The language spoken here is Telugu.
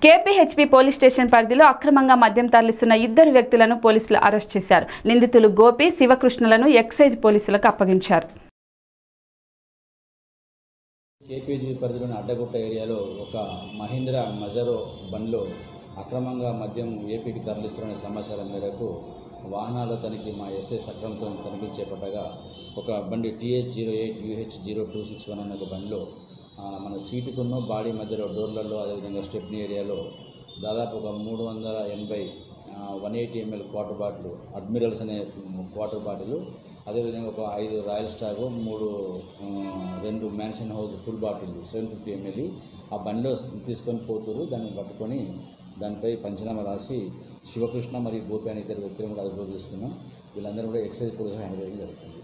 కేపీహెచ్పీ పోలీస్ స్టేషన్ పరిధిలో అక్రమంగా మద్యం తరలిస్తున్న ఇద్దరు వ్యక్తులను పోలీసులు అరెస్ట్ చేశారు నిందితులు గోపి శివకృష్ణలను ఎక్సైజ్ పోలీసులకు అప్పగించారు కేపీజీ పరిధిలోని అడ్డగుట్ట ఏరియాలో ఒక మహీంద్రా మజరో బండ్లో అక్రమంగా మద్యం ఏపీకి తరలిస్తున్న సమాచారం మేరకు వాహనాల తనిఖీ మా ఎస్ఐ సక్రమంతో తనిఖీ చేపట్టగా ఒక బండి TH zero eight UH zero two six one అనే ఒక బండిలో ఆ, మన సీటుకున్న బాడీ మధ్యలో డోర్లలో అదేవిధంగా స్టెప్నీ ఏరియాలో దాదాపు ఒక మూడు వందల ఎనభై one eighty ML quarter bottle Admirals అనే క్వార్టర్ బాటిల్ అదేవిధంగా ఒక ఐదు రాయల్ స్టాగ్ మూడు ఆ, రెండు Mansion House full bottle seven fifty ML ఆ బండిలో తీసుకొని పోతురు దాన్ని పట్టుకొని దానిపై పంచనామా రాసి శివకృష్ణ మరియు గోపి అనే ఇద్దరు వ్యక్తులను కూడా అదుపులో తీసుకున్నాం వీళ్ళందరూ కూడా ఎక్సైజ్ పోలీసులు హ్యాండ్ జరుగుతుంది